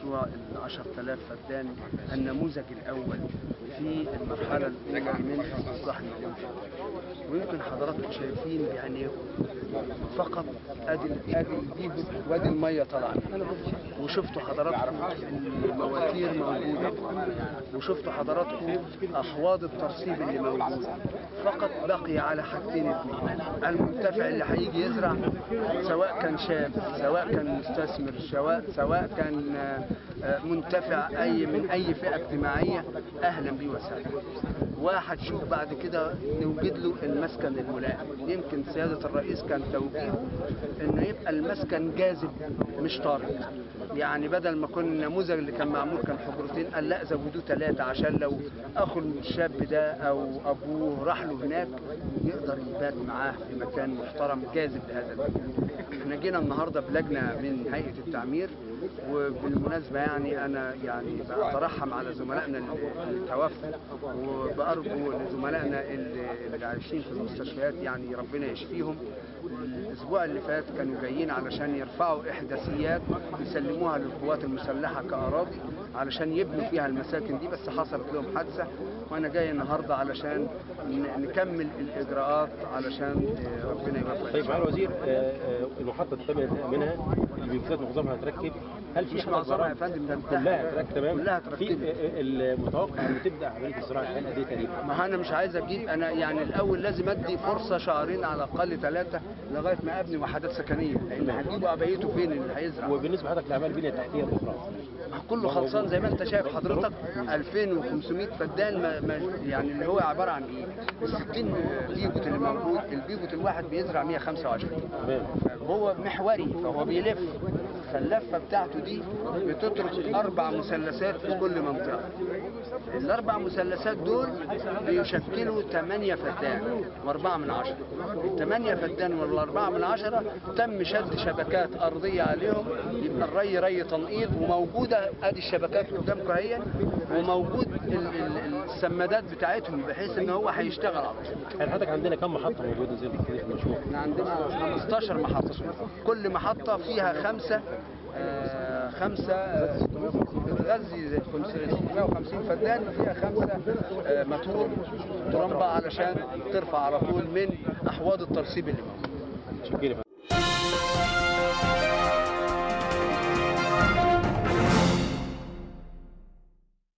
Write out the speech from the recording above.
مشروع ال 10000 فدان النموذج الأول في المرحلة الأولى من إصلاح المنفى ويمكن حضراتكم شايفين بعينيكم فقط ادي ادي البيبو وادي الميه طالعه وشفتوا حضراتكم المواتير موجوده وشفتوا حضراتكم احواض الترسيب اللي موجوده فقط بقي على حاجتين اثنين المنتفع اللي هيجي يزرع سواء كان شاب سواء كان مستثمر سواء سواء كان آه، آه، منتفع اي من اي فئه اجتماعيه اهلا بيه وسهلا وهتشوف بعد كده نوجد له المسكن الملائم يمكن سيادة الرئيس كان توجيهه انه يبقى المسكن جاذب مش طارق يعني بدل ما كان النموذج اللي كان معمول كان حجرتين قال لا زودوه ثلاثة عشان لو اخو الشاب ده او ابوه راح له هناك يقدر يبات معاه في مكان محترم جاذب لهذا المكان احنا جينا النهارده بلجنه من هيئه التعمير وبالمناسبه يعني انا يعني بترحم على زملائنا اللي توفوا وبارجو لزملائنا اللي اللي عايشين في المستشفيات يعني ربنا يشفيهم الاسبوع اللي فات كانوا جايين علشان يرفعوا احداثيات يسلموها للقوات المسلحه كاراضي علشان يبنوا فيها المساكن دي بس حصلت لهم حادثه وانا جاي النهارده علشان ن- نكمل الاجراءات علشان آه، ربنا يوفق طيب معالي الوزير آه، آه، المحطة اللي تم الانتهاء منها البيوتات معظمها هتركب هل في مش حاجة معظمها يا برامج؟ فندم ده انتهى. كلها هتركب تمام كلها في اتركبت. آه، المتوقع ان تبدا عمليه الزراعه خلال قد ايه تقريبا؟ ما انا مش عايز اجيب انا يعني الاول لازم ادي فرصه شهرين على الاقل ثلاثه لغايه ما ابني وحدات سكنيه لان هجيبه ابيته فين اللي هيزرع وبالنسبه لحضرتك لاعمال البنيه التحتيه الاخرى كله خلصان زي ما انت شايف حضرتك 2500 فدان ما ما يعني اللي هو عباره عن ايه؟ ال 60 بيبوت اللي موجود البيبوت الواحد بيزرع 125 تمام هو محوري فهو بيلف فاللفه بتاعته دي بتترك اربع مثلثات في كل منطقه الاربع مثلثات دول بيشكلوا 8 فدان واربعه من عشره الثمانيه فدان والاربعه من عشره تم شد شبكات ارضيه عليهم يبقى الري ري تنقيط وموجوده ادي الشبكات قدامكم اهي وموجود ال- ال- السمادات بتاعتهم بحيث ان هو هيشتغل على طول هل حضرتك عندنا كم محطه موجوده زي كده في المشروع؟ احنا عندنا 15 محطة كل محطة فيها خمسة آه، خمسة آه، بتغذي 650 فدان فيها خمسة آه، ماتور ترمبة علشان ترفع على طول من أحواض الترسيب اللي موجودة شكرا